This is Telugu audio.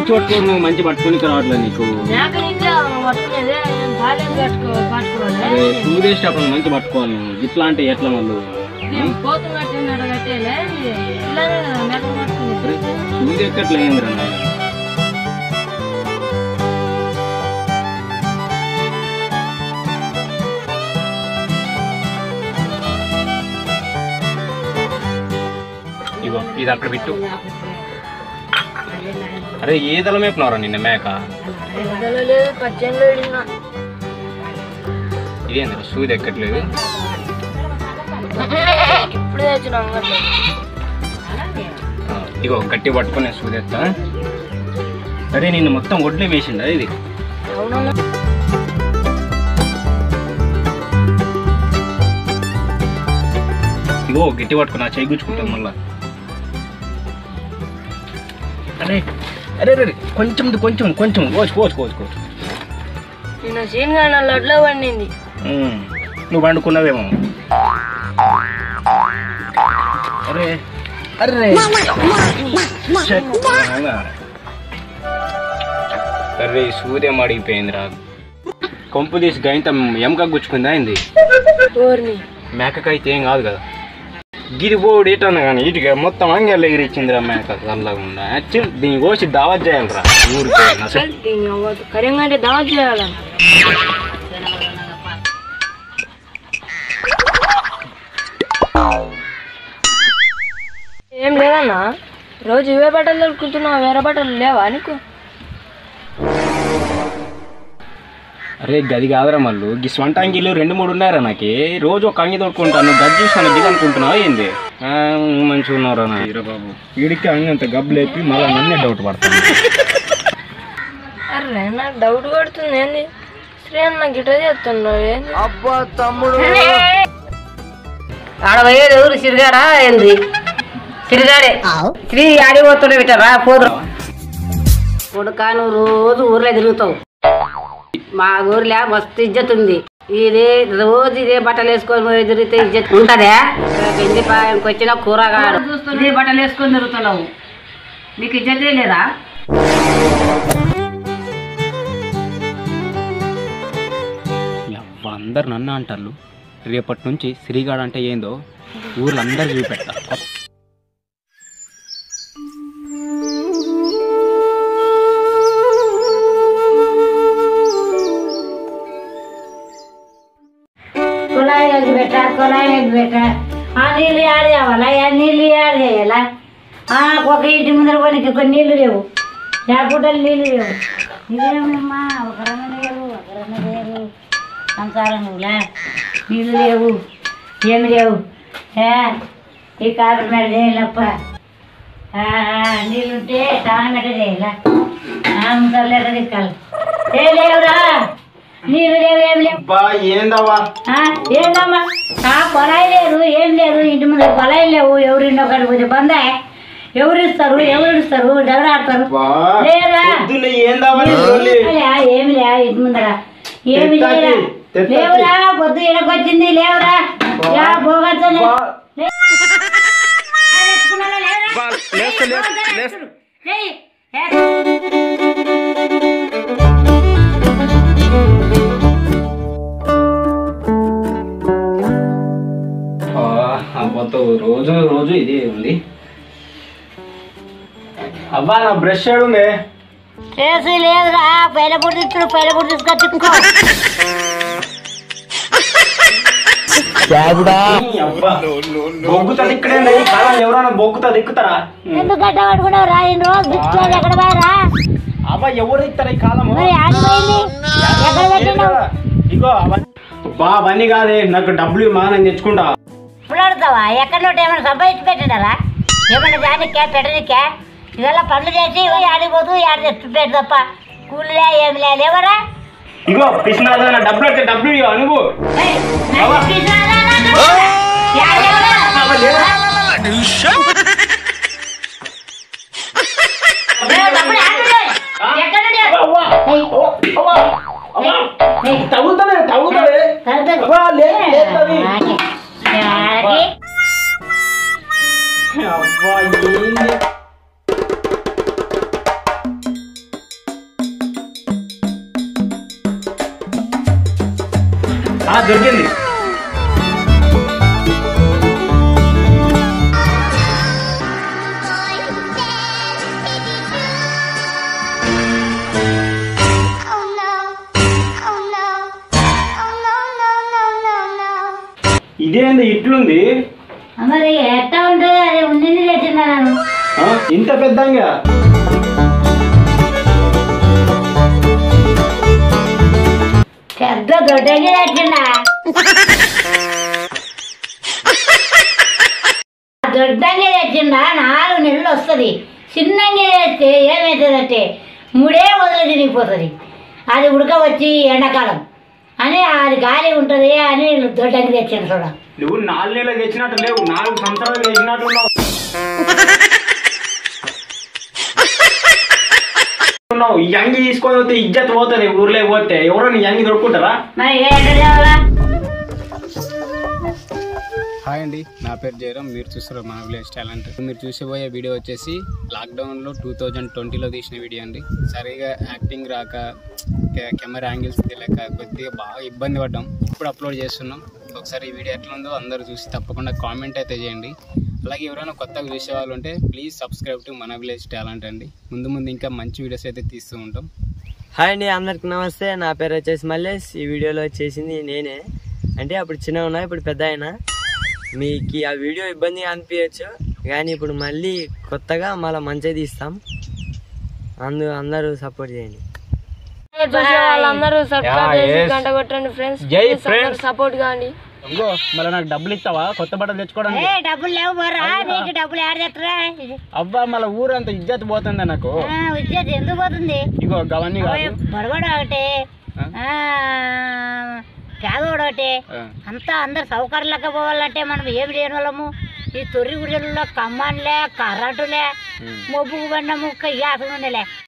మంచి పట్టుకోరు నువ్వు మంచి పట్టుకోనికి రావట్లేదు నీకు నాకు ఇంకా పట్టుకునేదే నేను తాళేది కట్టుకో పట్టుకోవాలి అరే సూదేసేటప్పుడు మంచి పట్టుకోవాలి నువ్వు ఇట్లా అంటే ఎట్లా మళ్ళీ నేను పోతున్న కట్టినట్టు కట్టేలే ఇలానే మెడ పట్టుకునేది అరే సూది ఎక్కట్లే ఏందిరా నాయన? ఇగో ఇది అక్కడ పెట్టు అరే ఏ దళం వేపినవరా నిన్న మేక లేదు పచ్చళ్ళు వెళ్ళిన ఇదేంద్ర సూది ఎక్కట్లేదు ఇప్పుడు తెచ్చిన అంగట్లో ఆ, ఇగో గట్టి పట్టుకొని నేను సూది ఎత్తా అరే నిన్ను మొత్తం ఒడ్లే వేసిండా ఇది అవునన్నా ఇగో గట్టి పట్టుకున్నా చేయి గుచ్చుకుంటాను మళ్ళా అరే అరే అరే కొంచెం కొంచెం కొంచెం కోచు కోచు కోచు కోచు నిన్న సీన్ గా నా లడ్లో పండింది ఉమ్, నువ్వు వండుకున్నావేమో అరే అరే షట్. అవునా? అరే సూర్యం అడిగిపోయిందిరా కొంపు తీసి గైంత ఎమక గుచ్చుకుందా అయింది ఓర్ని మేకకైతే ఏం కాదు కదా గిరి పోడు ఇటన్నా కానీ ఇటుక మొత్తం అంగెళ్ళ ఎగిరిచ్చిందిరా మేక చల్లకుండా వచ్చి దీని కోసి దావత్ చేయాలిరా ఊరికి అసలు దీన్ని అవ్వదు కరెంగా అంటే దావత్ చేయాల ఏం లేదన్నా రోజు ఇవే బట్టలు దొరుకుతున్నావు వేరే బట్టలు లేవా నీకు అరే గది కాదురా మళ్ళు ఈ స్వంట అంగిలు రెండు మూడు ఉన్నాయరా నాకు రోజు ఒక అంగి తొడుకుంటాను గది చూసాను దిగు అనుకుంటున్నావు ఏంది ఆ, మంచిగా ఉన్నారా నా హీరో బాబు వీడికి అంగి అంత గబ్బు లేపి మళ్ళీ నన్నే డౌట్ పడతాను అరే నాకు డౌట్ పడుతుంది ఏంది శ్రీ అన్న గిట చేస్తున్నావు ఏంది ఆడ పోయేది ఎవరు సిరిగాడా ఏంది సిరిగాడే శ్రీ ఆడిపోతుండే పెట్టారా పోదు కొడుక నువ్వు రోజు ఊర్లో తిరుగుతావు మా ఊర్లో మస్తు ఇజ్జత్ ఉంది ఇదే రోజు ఇదే బట్టలు వేసుకొని పోయి తిరిగితే ఇజ్జత్ ఉంటదే కింది పాయంకి వచ్చిన కూరగాడు ఇదే బట్టలు వేసుకొని తిరుగుతున్నావు నీకు ఇజ్జతే లేదా ఎవ్వ అందరు నన్ను అంటారు రేపటి నుంచి శ్రీగాడు అంటే ఏందో ఊర్లో అందరు చూపెడతా కుళాయి వచ్చి పెట్ట కుళాయి వచ్చి పెట్ట ఆ నీళ్ళు యాడ్ చేయాలా ఆ నీళ్ళు యాడ్ చేయాలా ఆ, ఒక ఇంటి ముందర పోనీకి ఒక నీళ్ళు లేవు లేకపోతే నీళ్ళు లేవు ఇదేమమ్మా ఒక రన్న లేవు ఒక రన్న లేవు సంసారం నువ్వులే నీళ్ళు లేవు ఏమి లేవు ఏ, ఈ కాపీ మీద చేయాలప్ప నీళ్ళుంటే స్నానం పెట్ట చేయాలా ముసలి ఎక్కడ దిక్కాలి ఏ లేవురా నీళ్ళు లేవు ఏమి లేవు ఏందవ్వా ఆ, ఏందమ్మా ఆ కొలాయి లేరు ఏం లేరు ఇంటి ముందు కొలాయి లేవు ఎవరు ఇంటి ఒకటి పోతే బందా ఎవరు ఇస్తారు ఎవరు ఇస్తారు దగడాడతారు లేరా ఏమిలే, ఏమిలే ఇంటి ముందర ఏమి లేరా లేవురా పొద్దు ఇడకొచ్చింది లేవురా యా పోగొచ్చలే మొత్తం రోజు రోజు ఇదే ఉంది అబ్బా నా బ్రష్ ఉంది చేసి లేదురా పైన పుట్టి ఇచ్చుడు పైన పుట్టి తీసుకొచ్చుకో బొగ్గుతుంది ఇక్కడే ఈ కాలం ఎవరైనా బొగ్గుతుంది ఎక్కుతారా ఎందుకు గడ్డ పట్టుకున్నావు రా ఇన్ని రోజు దిక్కులేదు ఎక్కడ పోయరా అబ్బా ఎవరు ఇస్తారు ఈ కాలం మరి ఆడిపోయింది ఎక్కడ పెట్టినావు ఇగో అవన్నీ బా అవన్నీ కాదే నాకు డబ్బులు మా నేను తెచ్చుకుంటా ఇప్పుడు అడుగుతావా ఎక్కడ నోటి ఏమైనా సంపాదించి పెట్టినారా ఏమైనా దానికే పెట్టనికే ఇవాళ పనులు చేసి ఆడిపోతూ ఆడ తెచ్చి పెట్టు తప్ప కూలిలే ఏమి లే లేవరా ఇగో కృష్ణాథ నా డబ్బులు అయితే డబ్బులు ఇవ్వ నువ్వు ఏయ్, నాకు తీసుకురారా నాకు? యాడ లేవరా? ఏ, డబ్బులు ఆడులే. ఎక్కడ నుండి? ఏయ్, ఏయ్, తగ్గుతుంది తగ్గుతుంది సర్దుకో. అబ్బా, లే- లేస్తది. ఆకే. ఆకే. అబ్బా ఏంది ఆ, దొరికింది Oh no. Oh no. Oh no, no, no, no, no. ఇదేంది ఇట్లుంది మరి ఎట్టా ఉంటుంది అది ఉండింది తెచ్చిందా నేను ఆ, ఇంత పెద్దంగా పెద్ద దొడ్డంగి తెచ్చిండా దొడ్డంగి తెచ్చిండా నాలుగు నెలలు వస్తుంది చిన్నంగి తెస్తే ఏమవుతుందంటే మూడే వదిలి తిరిగిపోతుంది అది ఉడకవచ్చి ఎండాకాలం అని అది గాలి ఉంటుంది అని దొడ్డంగి తెచ్చిండు చూడ నువ్వు నాలుగు నెలలు తెచ్చినట్టు లేవు నాలుగు సంవత్సరాలు తెచ్చినట్టు ఉన్నావు ఉన్నావు. ఈ యంగి తీసుకొని పోతే ఇజ్జత్ పోతుంది ఊర్లో పోతే ఎవరో నీ యంగి దొరుకుంటారా మరి ఇక ఎక్కడ తేవాలా హాయ్ అండి నా పేరు జయరామ్ మీరు చూస్తారు మన విలేజ్ టాలెంట్ మీరు చూసిపోయే వీడియో వచ్చేసి లాక్డౌన్లో టూ థౌజండ్ ట్వంటీలో తీసిన వీడియో అండి సరిగా యాక్టింగ్ రాక కె- కెమెరా యాంగిల్స్ తెలియక కొద్దిగా బాగా ఇబ్బంది పడ్డాం ఇప్పుడు అప్లోడ్ చేస్తున్నాం ఒకసారి ఈ వీడియో ఎట్లా ఉందో అందరూ చూసి తప్పకుండా కామెంట్ అయితే చేయండి అలాగే ఎవరైనా కొత్తగా చూసే వాళ్ళు ఉంటే ప్లీజ్ సబ్స్క్రైబ్ టు మన విలేజ్ టాలెంట్ అండి ముందు ముందు ఇంకా మంచి వీడియోస్ అయితే తీస్తూ ఉంటాం హాయ్ అండి అందరికి నమస్తే నా పేరు వచ్చేసి మల్లేష్ ఈ వీడియోలో వచ్చేసింది నేనే అంటే అప్పుడు చిన్న ఉన్నా ఇప్పుడు పెద్ద అయినా మీకు ఆ వీడియో ఇబ్బంది అనిపించచ్చు కానీ ఇప్పుడు మళ్ళీ కొత్తగా మళ్ళీ మంచిగా తీస్తాం అందు అందరూ సపోర్ట్ చేయండి వాళ్ళందరూ Yeah, yes. గంట కొట్టండి ఫ్రెండ్స్ జై ఫ్రెండ్స్ సపోర్ట్ కాండి ఇంకో మళ్ళీ నాకు డబ్బులు ఇస్తావా కొత్త బట్టలు తెచ్చుకోవడానికి ఏ డబ్బులు లేవు బర్రా నీకు డబ్బులు యాడ్ చేస్తారా అబ్బా మళ్ళీ ఊరంతా ఇజ్జత్ పోతుంది నాకు విద్యార్థి ఎందుకు పోతుంది ఇగో గవన్నీ కాదు బడబడ ఒకటి ఆ? కాదు ఒకటి ఆ. అంతా అందరు సౌకర్యాలకు పోవాలంటే మనం ఏమి లేని వాళ్ళము ఈ తొర్రి గుడిలో కమ్మాన్లే కర్రటులే ఉమ్. మొబ్బుకు బండ ముక్క గ్యాసులు ఉండలే